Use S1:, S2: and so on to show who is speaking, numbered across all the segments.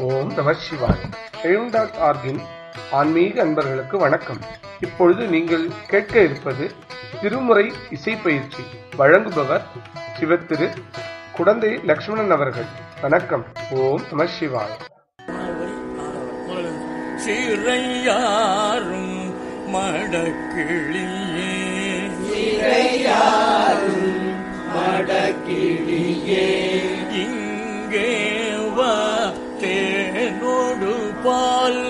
S1: ஓம் நம சிவாய் எழும் டாட் ஆர்கின் ஆன்மீக அன்பர்களுக்கு வணக்கம் இப்பொழுது நீங்கள் கேட்க இருப்பது திருமுறை இசை பயிற்சி வழங்குபவர் சிவத்திரு குடந்தை லக்ஷ்மணன் அவர்கள் வணக்கம் ஓம் நம சிவாய்
S2: சிறையாரும் மடக்கிளியே இங்கே வா தேனோடு பால்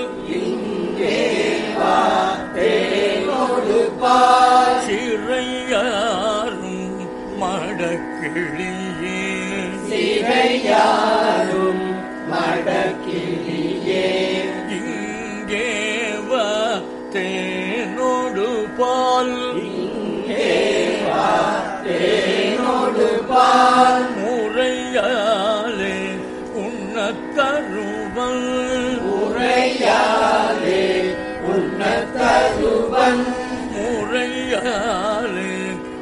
S2: சிறையாரும் மடக்கிளியே இங்கே வா தேனோடு பால் முறையாலே உண்ணத்தருவல் முறையாலே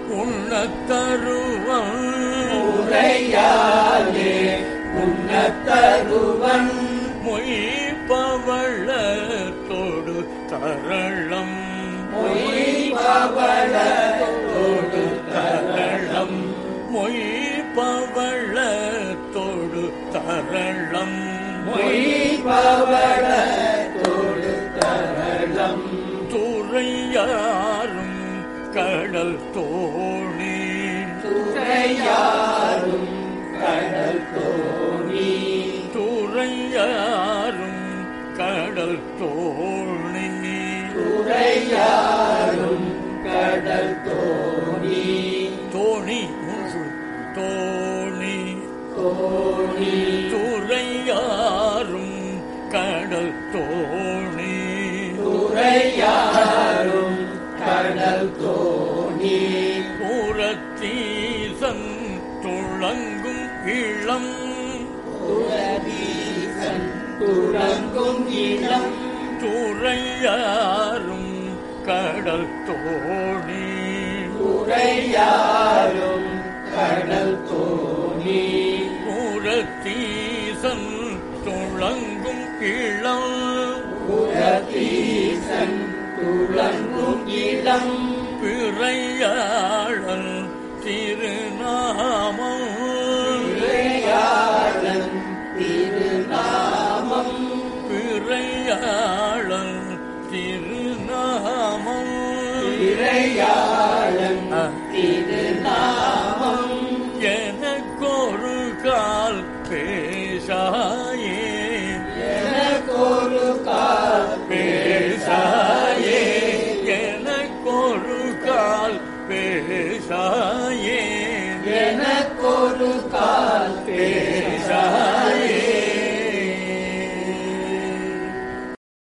S2: உண்ணத்தருவல் மொய்பவளத்தோடு தரளம் தரளம் மொய்பவளத்தோடு தரளம் துறையாரும் கடல் தோணி துறையாரும் கடல் தோணி தோணி முழு தோணி துறையாரும் கடல் தோணி புறத்தீசன் துளங்கும் இளம் துறையாரும் கடல் தோணி புறத்தீசன் துளங்கும் இளம் பிறையாளன் திருநாமம் பிறையாளன் திருநாமம் எனக்கொரு கால் பேசாயே பேசாயே எனக்கொரு கால் பேசாயே
S3: எனக்கொரு கால்
S2: பேசாயே